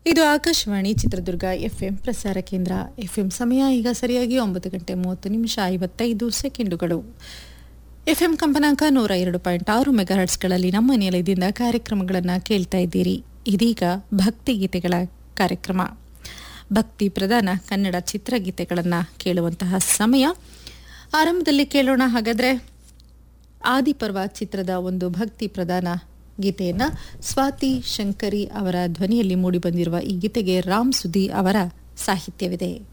ಇದು ಆಕಾಶವಾಣಿ ಚಿತ್ರದುರ್ಗ ಎಫ್ಎಂ ಪ್ರಸಾರ ಕೇಂದ್ರ ಎಫ್ಎಂ ಸಮಯ ಈಗ ಸರಿಯಾಗಿ ಒಂಬತ್ತು ಗಂಟೆ ಮೂವತ್ತು ನಿಮಿಷ ಐವತ್ತೈದು ಸೆಕೆಂಡುಗಳು ಎಫ್ಎಂ ಕಂಪನಾಂಕ ನೂರ ಎರಡು ಪಾಯಿಂಟ್ ಆರು ಮೆಗಾಹರ್ಟ್ಸ್ಗಳಲ್ಲಿ ನಮ್ಮ ನಿಲಯದಿಂದ ಕಾರ್ಯಕ್ರಮಗಳನ್ನು ಕೇಳ್ತಾ ಇದ್ದೀರಿ ಇದೀಗ ಭಕ್ತಿಗೀತೆಗಳ ಕಾರ್ಯಕ್ರಮ ಭಕ್ತಿ ಪ್ರಧಾನ ಕನ್ನಡ ಚಿತ್ರಗೀತೆಗಳನ್ನು ಕೇಳುವಂತಹ ಸಮಯ ಆರಂಭದಲ್ಲಿ ಕೇಳೋಣ ಹಾಗಾದ್ರೆ ಆದಿಪರ್ವ ಚಿತ್ರದ ಒಂದು ಭಕ್ತಿ ಪ್ರಧಾನ ಗೀತೆಯನ್ನ ಸ್ವಾತಿ ಶಂಕರಿ ಅವರ ಧ್ವನಿಯಲ್ಲಿ ಮೂಡಿಬಂದಿರುವ ಈ ಗೀತೆಗೆ ರಾಮ್ ಸುಧಿ ಅವರ ಸಾಹಿತ್ಯವಿದೆ